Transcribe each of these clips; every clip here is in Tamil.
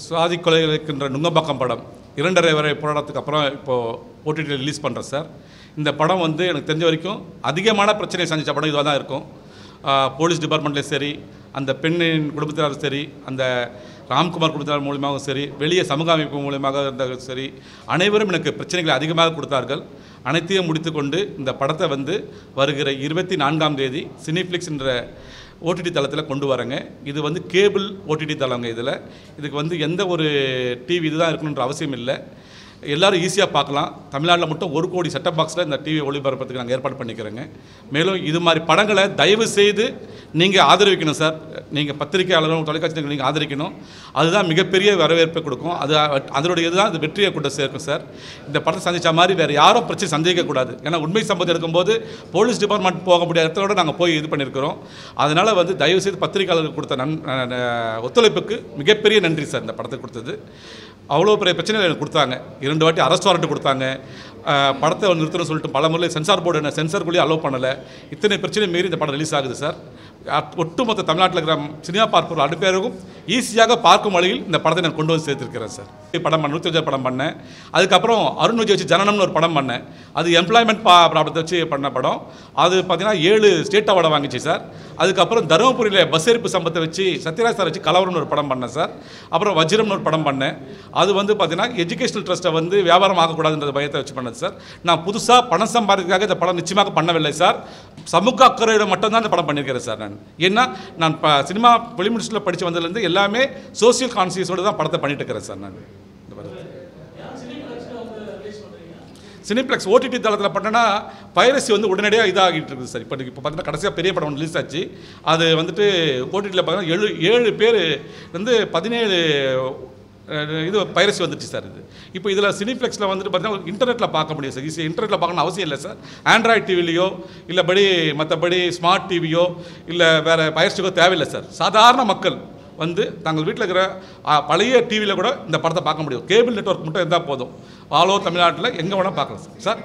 சாதி கொலை இருக்கின்ற நுங்கம்பாக்கம் படம் இரண்டரை வரை போராட்டத்துக்கு அப்புறம் இப்போது ஓடிடியில் ரிலீஸ் பண்ணுறேன் சார் இந்த படம் வந்து எனக்கு தெரிஞ்ச வரைக்கும் அதிகமான பிரச்சனையை சந்தித்த படம் இதுவாக தான் இருக்கும் ஆஹ் போலீஸ் டிபார்ட்மெண்ட்லேயும் சரி அந்த பெண்ணின் குடும்பத்தினரும் சரி அந்த ராம்குமார் குடும்பத்தினர் மூலியமாகவும் சரி வெளியே சமூக அமைப்பு மூலியமாக இருந்தாலும் சரி அனைவரும் எனக்கு பிரச்சனைகளை அதிகமாக கொடுத்தார்கள் அனைத்தையும் முடித்துக்கொண்டு இந்த படத்தை வந்து வருகிற இருபத்தி நான்காம் தேதி சினிஃப்ளிக்ஸ் என்ற ஓடிடி தளத்தில் கொண்டு வரேங்க இது வந்து கேபிள் ஓடிடி தளங்க இதில் இதுக்கு வந்து எந்த ஒரு டிவி இதுதான் இருக்கணுன்ற அவசியம் இல்லை எல்லாரும் ஈஸியாக பார்க்கலாம் தமிழ்நாட்டில் மட்டும் ஒரு கோடி செட்டப் பாக்ஸில் இந்த டிவி ஒளிபரப்புறதுக்கு நாங்கள் ஏற்பாடு பண்ணிக்கிறோங்க மேலும் இது மாதிரி படங்களை தயவு செய்து நீங்கள் ஆதரவிக்கணும் சார் நீங்கள் பத்திரிகையாளரும் தொலைக்காட்சி நீங்கள் ஆதரிக்கணும் அதுதான் மிகப்பெரிய வரவேற்பை கொடுக்கும் அது அதனுடைய இதுதான் அது வெற்றியை கொண்டு சேர்க்கும் சார் இந்த படத்தை சந்திச்ச மாதிரி வேறு யாரும் பிரச்சனை சந்தேகிக்கக்கூடாது ஏன்னா உண்மை சம்பவம் எடுக்கும்போது போலீஸ் டிபார்ட்மெண்ட் போக முடியாத இடத்தோட நாங்கள் போய் இது பண்ணியிருக்கிறோம் அதனால் வந்து தயவு செய்து பத்திரிகையாளருக்கு கொடுத்த நன் அஹ் ஒத்துழைப்புக்கு மிகப்பெரிய நன்றி சார் இந்த படத்துக்கு கொடுத்தது அவ்வளோ பெரிய பிரச்சனைகள் எனக்கு கொடுத்தாங்க இரண்டு வாட்டி அரெஸ்ட் வாரண்ட் கொடுத்தாங்க அஹ் படத்தை நிறுத்தணும்னு சொல்லிட்டு பல முறை சென்சார் போர்டு என்ன சென்சார் அலோவ் பண்ணலை இத்தனை பிரச்சனை மீறி இந்த படம் ரிலீஸ் ஆகுது சார் அட்- ஒட்டுமொத்த தமிழ்நாட்டில் இருக்கிற சினிமா பார்ப்போர் அடுப்பேருக்கும் ஈஸியாக பார்க்கும் வழியில் இந்த படத்தை நான் கொண்டு வந்து சேர்த்துருக்கிறேன் சார் படம் பண்ண நூற்றி படம் பண்ணேன் அதுக்கப்புறம் அருண் விஜய் வச்சு ஜனனம்னு ஒரு படம் பண்ணேன் அது எம்ப்ளாய்மெண்ட் பா ப்ராப்ளத்தை வச்சு பண்ண படம் அது பார்த்தீங்கன்னா ஏழு ஸ்டேட் அவார்டை வாங்கிச்சு சார் அதுக்கப்புறம் தருமபுரியில் பஸ் எரிப்பு சம்பத்தை வச்சு சத்யராஜ் சார் வச்சு கலவரம்னு ஒரு படம் பண்ணேன் சார் அப்புறம் வஜ்ரம்னு ஒரு படம் பண்ணேன் அது வந்து பார்த்தீங்கன்னா எஜுகேஷனல் ட்ரஸ்ட்டை வந்து வியாபாரம் ஆகக்கூடாதுன்ற பயத்தை வச்சு பண்ணது சார் நான் புதுசாக பணம் சம்பாதிக்கிறதுக்காக இந்த படம் நிச்சயமாக பண்ணவில்லை சார் சமூக அக்கறையோட மட்டும்தான் இந்த படம் பண்ணியிருக்கிறேன் சார் நான் ஏன்னா நான் இப்போ சினிமா வெளிமினிஸ்டரில் படித்து வந்ததுலேருந்து எல்லாமே சோசியல் கான்சியஸோடு தான் படத்தை பண்ணிட்டு இருக்கிறேன் சார் நான் இந்த படத்தை சினிப்ளெக்ஸ் ஓடிடி தளத்தில் பண்ணனா பைரசி வந்து உடனடியாக இதாகிட்டு இருக்குது சார் இப்போ இப்போ பார்த்தீங்கன்னா கடைசியாக பெரிய படம் ரிலீஸ் ஆச்சு அது வந்துட்டு ஓடிடியில் பார்த்தீங்கன்னா ஏழு ஏழு பேர் வந்து பதினேழு அஹ், இது பைரசி வந்துச்சு சார் இது இப்போ இதில் சினிப்ளெக்ஸில் வந்துட்டு பார்த்தீங்கன்னா இன்டர்நெட்டில் பார்க்க முடியும் சார் ஈஸியாக இன்டர்நெட்டில் பார்க்கணும் அவசியம் இல்லை சார் ஆண்ட்ராய்ட் டிவிலையோ இல்லைபடி மற்றபடி ஸ்மார்ட் டிவியோ இல்லை வேறு பயிற்சிக்கோ தேவையில்லை சார் சாதாரண மக்கள் வந்து தங்கள் வீட்டில் இருக்கிற ஆ, பழைய டிவியில் கூட இந்த படத்தை பார்க்க முடியும் கேபிள் நெட்வொர்க் மட்டும் இருந்தால் போதும் ஆல் ஓவர் தமிழ்நாட்டில் எங்கே வேணால் பார்க்கலாம் சார் சார்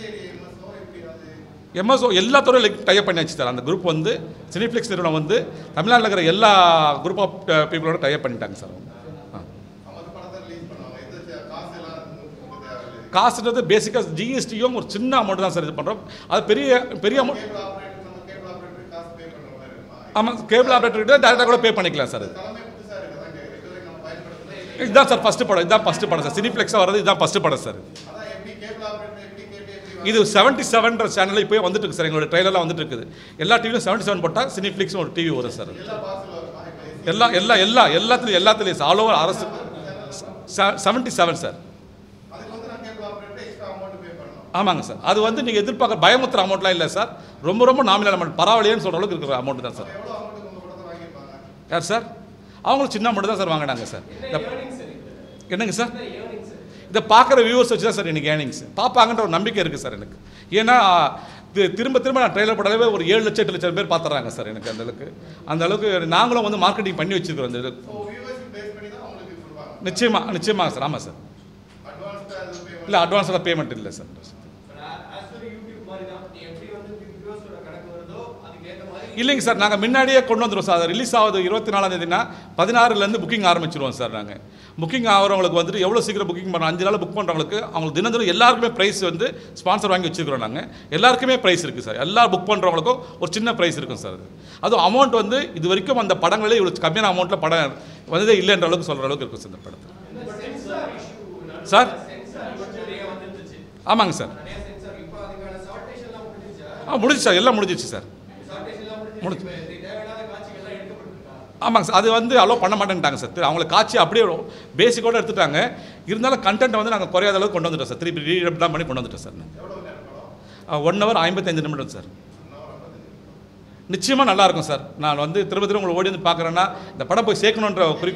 எம்எஸ்ஓ எல்லா துறையும் டைப் பண்ணியாச்சு சார் அந்த குரூப் வந்து சினிஃப்ளிக்ஸ் நிறுவனம் வந்து தமிழ்நாட்டில் இருக்கிற எல்லா குரூப் ஆஃப் பீப்புளோட டைப் பண்ணிட்டாங்க சார் அவங்க ஆ காசுன்றது பேசிக்காக ஜிஎஸ்டியும் ஒரு சின்ன அமௌண்ட் தான் சார் இது பண்ணுறோம் அது பெரிய பெரிய அமௌண்ட் ஆமாம் கேபிள் ஆப்ரேட்டர்கிட்ட டேரெக்டாக கூட பே பண்ணிக்கலாம் சார் அது இதுதான் சார் ஃபஸ்ட்டு படம் இதுதான் ஃபஸ்ட்டு படம் சார் சினிப்ளெக்ஸாக வர்றது இதுதான் ஃபஸ்ட்டு படம் சார் இது செவன்ட்டி செவன்ற சேனலில் இப்போ வந்துட்டு இருக்கு சார் எங்களோட ட்ரெயிலர்லாம் வந்துட்டு இருக்குது எல்லா டிவியும் செவன்ட்டி செவன் போட்டால் சினிஃப்ளிக்ஸ் ஒரு டிவி வரும் சார் எல்லா எல்லா எல்லா எல்லாத்துலையும் எல்லாத்துலேயும் ஆல் ஓவர் அரசு செவன்ட்டி செவன் சார் ஆமாங்க சார் அது வந்து நீங்கள் எதிர்பார்க்க பயமுத்துற அமௌண்ட்லாம் இல்லை சார் ரொம்ப ரொம்ப நாமினல் அமௌண்ட் பரவாயில்லையேன்னு சொல்கிற அளவுக்கு இருக்கிற அமௌண்ட் தான் சார் யார் சார் அவங்களும் சின்ன அமௌண்ட் தான் சார் வாங்கினாங்க சார் இந்த- என்னங்க சார் இதை பார்க்குற வியூவர்ஸ் வச்சு தான் சார் எனக்கு ஏர்னிங்ஸ் பார்ப்பாங்கன்ற ஒரு நம்பிக்கை இருக்குது சார் எனக்கு ஏன்னா தி- திரும்ப திரும்ப நான் ட்ரெயிலர் போட்டாலே ஒரு ஏழு லட்சம் எட்டு லட்சம் பேர் பார்த்துறாங்க சார் எனக்கு அந்த அளவுக்கு அந்த அளவுக்கு நாங்களும் வந்து மார்க்கெட்டிங் பண்ணி வச்சிருக்கிறோம் அந்த இது நிச்சயமாக நிச்சயமாக சார் ஆமாம் சார் இல்லை அட்வான்ஸாக பேமெண்ட் இல்லை சார் இல்லைங்க சார் நாங்கள் முன்னாடியே கொண்டு வந்துடுவோம் சார் ரிலீஸ் ஆகுது இருபத்தி நாலாம் தேதினா பதினாறுலேருந்து புக்கிங் ஆரம்பிச்சிருவோம் சார் நாங்கள் புக்கிங் ஆகிறவங்களுக்கு வந்துட்டு எவ்வளோ சீக்கிரம் புக்கிங் பண்ண அஞ்சு நாள் புக் பண்ணுறவங்களுக்கு அவங்களுக்கு தினம் தினம் எல்லாருக்குமே ப்ரைஸ் வந்து ஸ்பான்சர் வாங்கி வச்சுருக்கிறோம் நாங்கள் எல்லாருக்குமே ப்ரைஸ் இருக்குது சார் எல்லா புக் பண்ணுறவங்களுக்கும் ஒரு சின்ன ப்ரைஸ் இருக்கும் சார் அது அதுவும் அமௌண்ட் வந்து இது வரைக்கும் அந்த படங்களே இவ்வளோ கம்மியான அமௌண்ட்டில் படம் வந்ததே இல்லைன்ற அளவுக்கு சொல்கிற அளவுக்கு இருக்கும் சார் இந்த படத்தை சார் ஆமாங்க சார் ஆ முடிஞ்சு சார் எல்லாம் முடிஞ்சிச்சு சார் முடிஞ்சு ஆமாங்க சார் அது வந்து அலோவ் பண்ண மாட்டேன்ட்டாங்க சார் திரு- அவங்கள காட்சி அப்படியே பேசிக்கோட எடுத்துட்டாங்க இருந்தாலும் கண்டென்ட் வந்து நாங்கள் குறையாத அளவுக்கு கொண்டு வந்துட்டோம் சார் திருப்பி ரீடப் தான் பண்ணி கொண்டு வந்துட்டோம் சார் ஒன் ஹவர் ஐம்பத்தஞ்சு நிமிடம் சார் நிச்சயமாக நல்லா இருக்கும் சார் நான் வந்து திரும்ப திரும்ப உங்களை ஓடி வந்து பார்க்குறேன்னா இந்த படம் போய் சேர்க்கணுன்ற குறி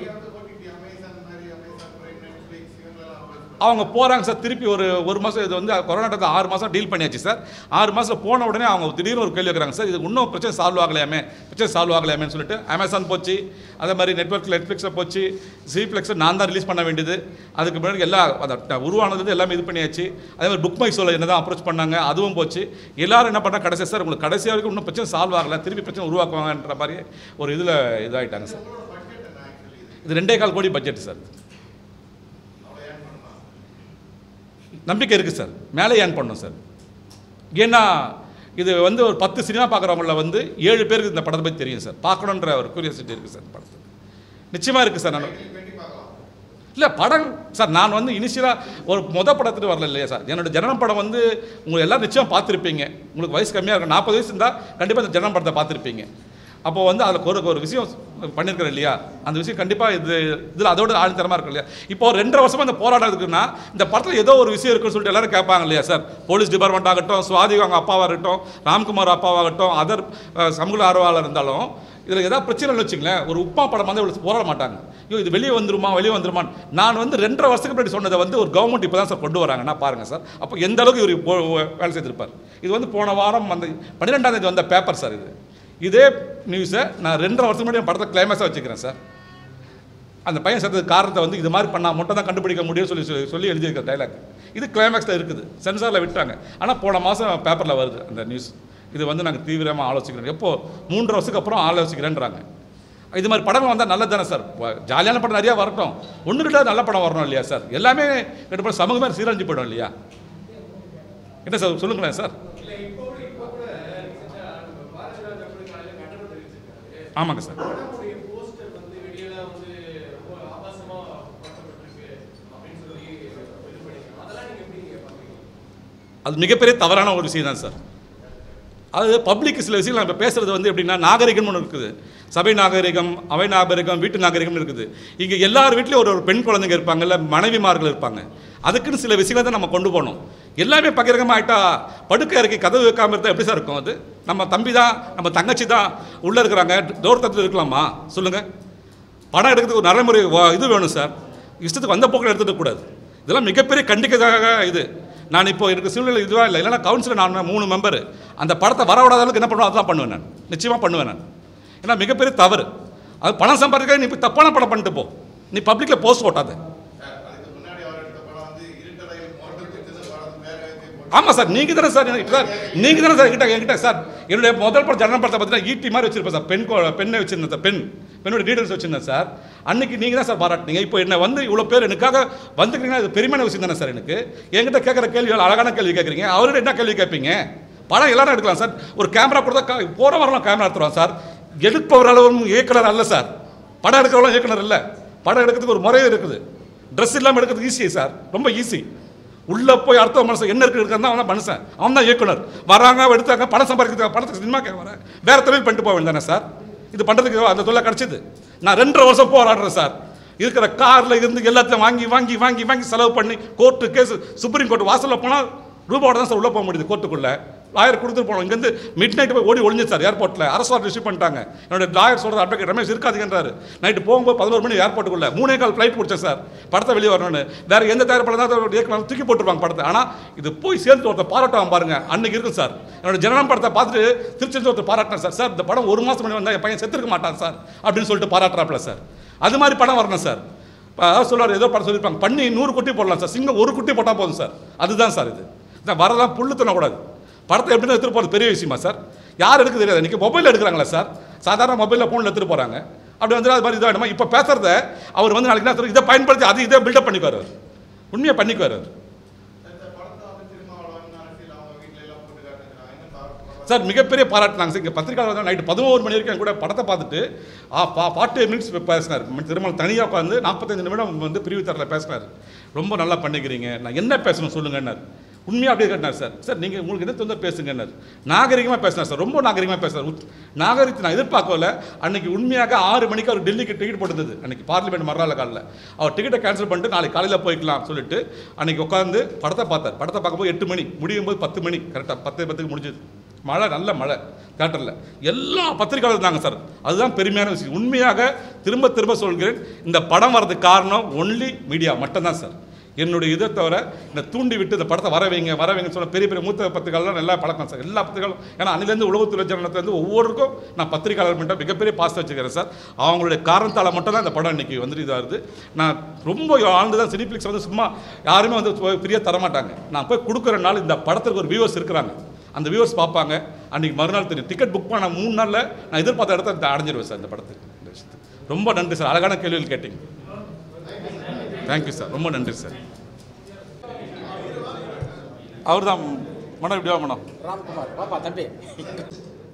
அவங்க போகிறாங்க சார் திருப்பி ஒரு ஒரு மாதம் இது வந்து கொரோனாட்டுக்கு ஆறு மாதம் டீல் பண்ணியாச்சு சார் ஆறு மாதம் போன உடனே அவங்க திடீர்னு ஒரு கேள்வி வைக்கிறாங்க சார் இது இன்னும் பிரச்சனை சால்வ் ஆகலையாமே பிரச்சனை சால்வ் ஆகலையாமேன்னு சொல்லிட்டு அமேசான் போச்சு அதே மாதிரி நெட்ஒர்க் நெட்ஃப்ளிக்ஸில் போச்சு ஜிப்ளெக்ஸை நான் தான் ரிலீஸ் பண்ண வேண்டியது அதுக்கு முன்னாடி எல்லா அந்த உருவானது எல்லாமே இது பண்ணியாச்சு அதே மாதிரி புக் மை சோல என்ன தான் அப்ரோச் பண்ணாங்க அதுவும் போச்சு எல்லாரும் என்ன பண்ணால் கடைசி சார் உங்களுக்கு கடைசி வரைக்கும் இன்னும் பிரச்சனை சால்வ் ஆகலை திருப்பி பிரச்சனை உருவாக்குவாங்கன்ற மாதிரி ஒரு இதில் இதாகிட்டாங்க சார் இது ரெண்டே கால் கோடி பட்ஜெட் சார் நம்பிக்கை இருக்குது சார் மேலே ஏன் பண்ணணும் சார் ஏன்னா இது வந்து ஒரு பத்து சினிமா பார்க்குறவங்கள வந்து ஏழு பேருக்கு இந்த படத்தை பற்றி தெரியும் சார் பார்க்கணுன்ற ஒரு curiosity இருக்குது சார் இந்த படத்துக்கு நிச்சயமாக இருக்குது சார் நான் இல்லை படம் சார் நான் வந்து இனிஷியலாக ஒரு மொத படத்துக்கு வரல இல்லையா சார் என்னோட ஜனனம் படம் வந்து உங்களை எல்லாம் நிச்சயம் பார்த்துருப்பீங்க உங்களுக்கு வயசு கம்மியாக இருக்கும் நாற்பது வயசு இருந்தால் கண்டிப்பாக இந்த ஜனனம் படத்தை பார்த்துருப்பீங்க அப்போ வந்து அதில் ஒரு ஒரு விஷயம் பண்ணியிருக்கிறேன் இல்லையா அந்த விஷயம் கண்டிப்பாக இது இதில் அதோட ஆழ்த்தரமாக இருக்கும் இல்லையா இப்போ ஒரு ரெண்டரை வருஷமாக இந்த போராட்டம் இருக்குன்னா இந்த படத்தில் ஏதோ ஒரு விஷயம் இருக்குன்னு சொல்லிட்டு எல்லாரும் கேட்பாங்க இல்லையா சார் போலீஸ் டிபார்ட்மெண்ட் ஆகட்டும் சுவாதி அவங்க அப்பாவாக இருக்கட்டும் ராம்குமார் அப்பாவாகட்டும் அதர் சமூக ஆர்வலர் இருந்தாலும் இதில் ஏதாவது பிரச்சனை வச்சுங்களேன் ஒரு உப்பா படம் வந்து இவ்வளோ போராட மாட்டாங்க ஐயோ இது வெளியே வந்துருமா வெளியே வந்துருமான்னு நான் வந்து ரெண்டரை வருஷத்துக்கு முன்னாடி சொன்னதை வந்து ஒரு கவர்மெண்ட் இப்போ தான் சார் கொண்டு வராங்கன்னா பாருங்கள் சார் அப்போ எந்த அளவுக்கு இவர் போ- வேலை செய்திருப்பார் இது வந்து போன வாரம் அந்த பன்னிரெண்டாம் தேதி வந்த பேப்பர் சார் இது இதே நியூஸை நான் ரெண்டரை வருஷம் முன்னாடி என் படத்தை கிளைமேக்ஸாக வச்சுக்கிறேன் சார் அந்த பையன் செத்ததுக்கு காரணத்தை வந்து இது மாதிரி பண்ணால் மட்டும் தான் கண்டுபிடிக்க முடியும்னு சொல்லி சொல்லி- சொல்லி எழுதியிருக்க டைலாக் இது கிளைமேக்ஸில் இருக்குது சென்சாரில் விட்டாங்க ஆனால் போன மாதம் பேப்பரில் வருது அந்த நியூஸ் இது வந்து நாங்கள் தீவிரமாக ஆலோசிக்கிறோம் எப்போ மூன்று வருஷத்துக்கு அப்புறம் ஆலோசிக்கிறேன்றாங்க இது மாதிரி படங்கள் வந்தால் நல்லது தானே சார் வ- ஜாலியான படம் நிறையா வரட்டும் ஒன்று ரெண்டாவது நல்ல படம் வரணும் இல்லையா சார் எல்லாமே கண்டிப்பாக சமூகமே சீரழிஞ்சு போயிடும் இல்லையா என்ன சார் சொல்லுங்களேன் சார் ஆமாங்க சார் படமுடைய போஸ்டர் வந்து வெளியில வந்து ரொம்ப ஆபாசமா படுத்தப்பட்டிருக்கு அப்படின்னு சொல்லி இது பண்ணிருக்காங்க அதெல்லாம் நீங்க எப்படி நீங்க பாக்குறீங்க அது மிகப்பெரிய தவறான ஒரு விஷயம் தான் சார் அது பப்ளிக் சில விஷயங்கள் நம்ம பேசுறது வந்து எப்படின்னா நாகரிகம்னு ஒன்று இருக்குது சபை நாகரிகம் அவை நாகரிகம் வீட்டு நாகரிகம்னு இருக்குது இங்கே எல்லார் வீட்லேயும் ஒரு ஒரு பெண் குழந்தைங்க இருப்பாங்கல்ல மனைவிமார்கள் இருப்பாங்க அதுக்குன்னு சில விஷயங்களை தான் நம்ம கொண்டு போகணும் எல்லாமே பகிரங்கமாக ஆகிட்டா படுக்கை இறக்கி கதவு வைக்காம இருந்தால் எப்படி சார் இருக்கும் அது நம்ம தம்பி தான் நம்ம தங்கச்சி தான் உள்ளே இருக்கிறாங்க டோர் தத்தில் இருக்கலாமா சொல்லுங்கள் படம் எடுக்கிறதுக்கு ஒரு நடைமுறை வா- இது வேணும் சார் இஷ்டத்துக்கு வந்த போக்கில் எடுத்துட்டு கூடாது இதெல்லாம் மிகப்பெரிய கண்டிக்கதாக இது நான் இப்போ இருக்க சூழ்நிலை இதுவாக இல்லை இல்லைன்னா கவுன்சிலர் நான் மூணு மெம்பர் அந்த படத்தை வர விடாத அளவுக்கு என்ன பண்ணுவோம் அதெல்லாம் பண்ணுவேன் நான் நிச்சயமாக பண்ணுவேன் நான் ஏன்னா மிகப்பெரிய தவறு அது பணம் சம்பாதிக்க நீ இப்போ தப்பான படம் பண்ணிட்டு போ நீ பப்ளிக்கில் போஸ்ட் ஓட்டாத அதுக்கு முன்னாடி அவர் எடுத்த படம் வந்து இருட்டறையில் மோட்டர் பிடிச்சது படம் வேற எதுவும் ஆமாம் சார் நீங்கள் தானே சார் எனக்கு சார் நீங்கள் தானே சார் என்கிட்ட என்கிட்ட சார் என்னுடைய முதல் படம் ஜனன படத்தை பார்த்தீங்கன்னா ஈட்டி மாதிரி வச்சிருப்பேன் சார் பெண் கொ- பெண்ணை வச்சிருந்தேன் சார் பெண் பெண்ணோட டீடைல்ஸ் வச்சிருந்தேன் சார் அன்னைக்கு நீங்கள் தான் சார் பாராட்டினீங்க இப்போ என்ன வந்து இவ்வளோ பேர் எனக்காக வந்துக்கிறீங்கன்னா இது பெருமையான விஷயம் தானே சார் எனக்கு என்கிட்ட கேட்குற கேள்விகள் அழகான கேள்வி கேட்குறீங்க அவர்கிட்ட என்ன கேள்வி கேட்பீங்க படம் எல்லாரும் எடுக்கலாம் சார் ஒரு கேமரா கொடுத்தா போகிற வரலாம் கேமரா எடுத்துருவோம் சார் எடுப்பவர் அளவும் இயக்குனர் அல்ல சார் படம் எடுக்கிறவங்களும் இயக்குனர் இல்லை படம் எடுக்கிறதுக்கு ஒரு முறையே இருக்குது ட்ரெஸ் இல்லாமல் எடுக்கிறது ஈஸி சார் ரொம்ப ஈஸி உள்ளே போய் அடுத்த மனுஷன் என்ன இருக்கு இருக்கான் அவன் தான் மனுஷன் அவன் தான் இயக்குனர் வராங்க எடுத்தாங்க பணம் சம்பாதிக்கிறதுக்கு பணத்துக்கு சினிமா வரேன் வேற தொழில் பண்ணிட்டு போக வேண்டானே சார் இது பண்ணுறதுக்கு அந்த தொழில் கிடச்சிது நான் ரெண்டரை வருஷம் போராடுறேன் சார் இருக்கிற காரில் இருந்து எல்லாத்தையும் வாங்கி வாங்கி வாங்கி வாங்கி செலவு பண்ணி கோர்ட்டு கேஸ் சுப்ரீம் கோர்ட் வாசலில் போனால் ரூபாவோட தான் சார் உள்ளே போக முடியுது கோர்ட்டுக்குள்ளே லாயர் கொடுத்துட்டு போனோம் இங்கேருந்து மிட் நைட் போய் ஓடி ஒளிஞ்சு சார் ஏர்போர்ட்டில் அரசு வார்டு ரிசீவ் பண்ணிட்டாங்க என்னோட லாயர் சொல்கிற அட்வொகேட் ரமேஷ் இருக்காதுங்கன்றாரு நைட்டு போகும்போது பதினோரு மணி ஏர்போர்ட்டுக்குள்ள மூணே கால் ஃப்ளைட் பிடிச்சேன் சார் படத்தை வெளியே வரணும்னு வேற எந்த தயார் படம் தான் ஏற்கனவே தூக்கி போட்டுருவாங்க படத்தை ஆனால் இது போய் சேர்ந்து ஒருத்தர் பாராட்டுவாங்க பாருங்க அன்னைக்கு இருக்கும் சார் என்னோட ஜனனம் படத்தை பார்த்துட்டு திருச்சி ஒருத்தர் பாராட்டினேன் சார் சார் இந்த படம் ஒரு மாதம் முன்னாடி வந்தால் என் பையன் செத்துருக்க மாட்டான் சார் அப்படின்னு சொல்லிட்டு பாராட்டுறாப்புல சார் அது மாதிரி படம் வரணும் சார் இப்போ அதாவது சொல்லுவார் ஏதோ படம் சொல்லியிருப்பாங்க பண்ணி நூறு குட்டி போடலாம் சார் சிங்கம் ஒரு குட்டி போட்டால் போதும் சார் அதுதான் சார் இது இந்த வரலாம் புல்லு தண்ணக்கூடாது படத்தை எப்படி எடுத்துகிட்டு போகிறது பெரிய விஷயமா சார் யார் எடுக்க தெரியாது இன்றைக்கி மொபைலில் எடுக்கிறாங்களா சார் சாதாரண மொபைலில் ஃபோனில் எடுத்துகிட்டு போகிறாங்க அப்படி வந்து அது மாதிரி இதாகிடுமா இப்போ பேசுகிறத அவர் வந்து நாளைக்கு என்ன சொல்றாரு, இதை பயன்படுத்தி அது இதை பில்டப் பண்ணிக்குவார் அவர் உண்மையாக பண்ணிக்குவார் அவர் இந்த படத்தை வந்து திருமாவளவன் அரசியல் அவங்க வீட்டுல எல்லாம் போட்டு காட்டுறாங்க இன்னும் பார்க்க சார் மிகப்பெரிய பாராட்டினாங்க சார் இங்கே பத்திரிக்கையாளர் நைட்டு பதினோரு மணி வரைக்கும் என் கூட படத்தை பார்த்துட்டு ஆ பா ஃபார்ட்டி மினிட்ஸ் பேசினார் திருமல் தனியாக உட்காந்து நாற்பத்தஞ்சு நிமிடம் வந்து பிரிவு தரல பேசினார் ரொம்ப நல்லா பண்ணிக்கிறீங்க நான் என்ன பேசணும் சொல்லுங்கன்னார் உண்மையாக அப்படியே கேட்டார் சார் சார் நீங்கள் உங்களுக்கு என்ன தொந்தர் பேசுங்கன்னார் நாகரிகமாக பேசினார் சார் ரொம்ப நாகரிகமாக பேசினார் உத்- நாகரிகத்தை நான் எதிர்பார்க்கல அன்னைக்கு உண்மையாக ஆறு மணிக்கு அவர் டெல்லிக்கு டிக்கெட் போட்டிருந்தது அன்னைக்கு பார்லிமெண்ட் மறுநாள் காலையில் அவர் டிக்கெட்டை கேன்சல் பண்ணிட்டு நாளைக்கு காலையில் போய்க்கலாம் சொல்லிட்டு அன்னைக்கு உட்காந்து படத்தை பார்த்தார் படத்தை பார்க்கும்போது எட்டு மணி முடியும் போது பத்து மணி கரெக்டாக பத்து பத்துக்கு முடிஞ்சது மழை நல்ல மழை தேட்டரில் எல்லா பத்திரிக்கையாளர் இருந்தாங்க சார் அதுதான் பெருமையான விஷயம் உண்மையாக திரும்ப திரும்ப சொல்கிறேன் இந்த படம் வர்றதுக்கு காரணம் ஒன்லி மீடியா மட்டும்தான் சார் என்னுடைய இதை தவிர இந்த தூண்டி விட்டு இந்த படத்தை வர வைங்க வர வைங்கன்னு சொன்ன பெரிய பெரிய மூத்த பத்திரிகையாளர் நல்லா பழக்கம் சார் எல்லா பத்திரிகைகளும் ஏன்னா அன்னிலேருந்து உளவுத்துறை ஜனனத்துலேருந்து ஒவ்வொருக்கும் நான் பத்திரிகையாளர் மட்டும் மிகப்பெரிய பாசம் வச்சுக்கிறேன் சார் அவங்களுடைய காரணத்தால் மட்டும் தான் இந்த படம் இன்னைக்கு வந்துட்டு இதாக இருக்குது நான் ரொம்ப ஆழ்ந்து தான் சினிப்ளிக்ஸ் வந்து சும்மா யாருமே வந்து ஃப்ரீயாக தரமாட்டாங்க நான் போய் கொடுக்குற நாள் இந்த படத்துக்கு ஒரு வியூவர்ஸ் இருக்கிறாங்க அந்த வியூவர்ஸ் பார்ப்பாங்க அன்றைக்கி மறுநாள் தெரியும் டிக்கெட் புக் பண்ண மூணு நாளில் நான் எதிர்பார்த்த இடத்த அடைஞ்சிருவேன் சார் இந்த படத்துக்கு இந்த விஷயத்துக்கு ரொம்ப நன்றி சார் அழகான கேள்விகள் கேட்டீங்க தேங்க்யூ சார் ரொம்ப நன்றி சார் அவர் தான் மேடம் இப்படி வா மேடம் ராம்குமார் வாப்பா தம்பி